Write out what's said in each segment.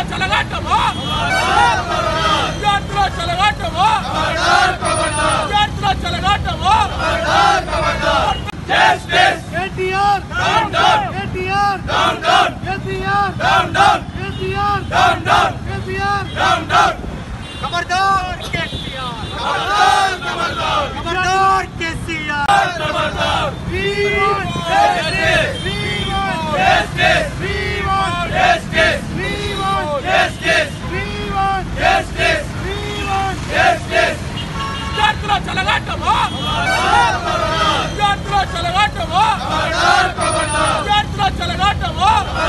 చెలగాటమా విద్యార్థుల చెలగాటమా విద్యార్థుల చెలగాటమా KTR down down KTR down down KTR down down KTR down down KTR down down ఖబర్దార్ కేటీఆర్ ఖబర్దార్ ఖబర్దార్ ఖబర్దార్ కేసీఆర్ ఖబర్దార్ we want justice we want justice we want justice we want justice we want justice we want justice విద్యార్థుల చెలగాటమా విద్యార్థుల చెలగాటమా విద్యార్థుల చెలగాటమా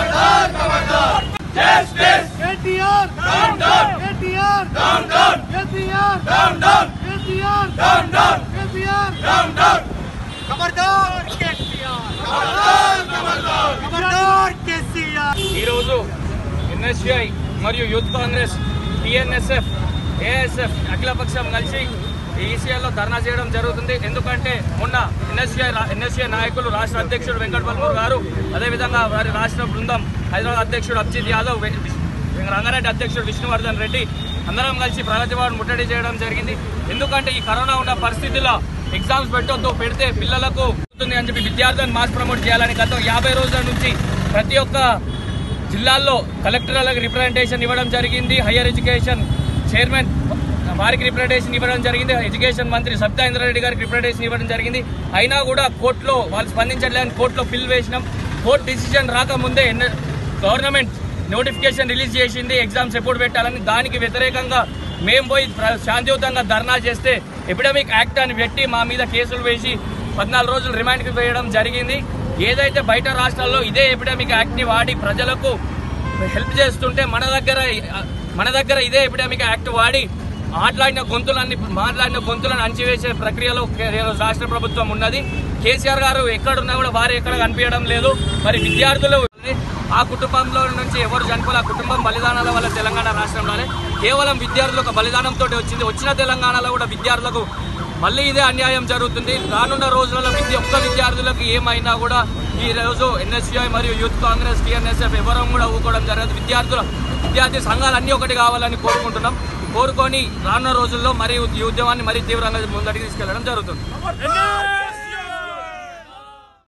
justice KTR down down KTR down down KTR down down KTR down down KTR down down ఖబర్దార్ కేటీఆర్ ఖబర్దార్ ఖబర్దార్ ఖబర్దార్ కేసీఆర్ ఈరోజు ఎన్ఎస్యుఐ మరియు యూత్ కాంగ్రెస్ టిఎన్ఎస్ఎఫ్ ఏఎస్ఎఫ్ అఖిలపక్షం కలిసి ఈసీఐలో ధర్నా చేయడం జరుగుతుంది ఎందుకంటే మొన్న ఎన్ఎస్యుఐ ఎన్ఎస్యుఐ నాయకులు రాష్ట్ర అధ్యక్షుడు వెంకట బల్మూర్ గారు అదేవిధంగా వారి రాష్ట్ర బృందం హైదరాబాద్ అధ్యక్షుడు అభిజిత్ యాదవ్ వె- విష్- రంగారెడ్డి అధ్యక్షుడు విష్ణువర్ధన్ రెడ్డి అందరం కలిసి ప్రగతి భవన్ ముట్టడి చేయడం జరిగింది ఎందుకంటే ఈ కరోనా ఉన్న పరిస్థితుల్లో ఎగ్జామ్స్ పెట్టొద్దు పెడితే పిల్లలకు అవుతుంది అని చెప్పి విద్యార్థులను మాస్ ప్రమోట్ చేయాలని గత యాభై రోజుల నుంచి ప్రతి ఒక్క జిల్లాల్లో కలెక్టర్లకు రిప్రజెంటేషన్ ఇవ్వడం జరిగింది హయ్యర్ ఎడ్యుకేషన్ చైర్మన్ వారికి రిప్రజెంటేషన్ ఇవ్వడం జరిగింది ఎడ్యుకేషన్ మంత్రి సత్యేంద్ర రెడ్డి గారికి రిప్రజెంటేషన్ ఇవ్వడం జరిగింది అయినా కూడా కోర్టులో వాళ్ళు స్పందించట్లేదని కోర్టులో పిల్ వేసినాం కోర్టు డిసిజన్ రాకముందే ఎన్న- గవర్నమెంట్ నోటిఫికేషన్ రిలీజ్ చేసింది ఎగ్జామ్స్ ఎప్పుడు పెట్టాలని దానికి వ్యతిరేకంగా మేము పోయి ప్ర- శాంతియుతంగా ధర్నా చేస్తే ఎపిడమిక్ యాక్ట్ అని పెట్టి మా మీద కేసులు వేసి పద్నాలుగు రోజులు రిమాండ్కి వేయడం జరిగింది ఏదైతే బయట రాష్ట్రాల్లో ఇదే ఎపిడమిక్ యాక్ట్ని వాడి ప్రజలకు హెల్ప్ చేస్తుంటే మన దగ్గర మన దగ్గర ఇదే ఎపిడమిక్ యాక్ట్ వాడి మాట్లాడిన గొంతులన్నీ మాట్లాడిన గొంతులను అణచివేసే ప్రక్రియలో కే- రాష్ట్ర ప్రభుత్వం ఉన్నది కేసీఆర్ గారు ఎక్కడున్నా కూడా వారు ఎక్కడ కనిపించడం లేదు మరి విద్యార్థులు ఆ కుటుంబంలో నుంచి ఎవరు చనిపోలే ఆ కుటుంబం బలిదానాల వల్ల తెలంగాణ రాష్ట్రంలోనే కేవలం విద్యార్థులు ఒక బలిదానంతో వచ్చింది వచ్చిన తెలంగాణలో కూడా విద్యార్థులకు మళ్ళీ ఇదే అన్యాయం జరుగుతుంది రానున్న రోజులలో విద్య ఒక్క విద్యార్థులకు ఏమైనా కూడా ఈ రోజు ఎన్ఎస్యుఐ మరియు యూత్ కాంగ్రెస్ టీఎన్ఎస్ఎఫ్ ఎవరం కూడా ఊకోవడం జరగదు విద్యార్థుల విద్యార్థి సంఘాలు అన్ని ఒకటి కావాలని కోరుకుంటున్నాం కోరుకొని రానున్న రోజుల్లో మరి ఈ ఉద్యమాన్ని మరీ తీవ్రంగా ముందటికి తీసుకెళ్లడం జరుగుతుంది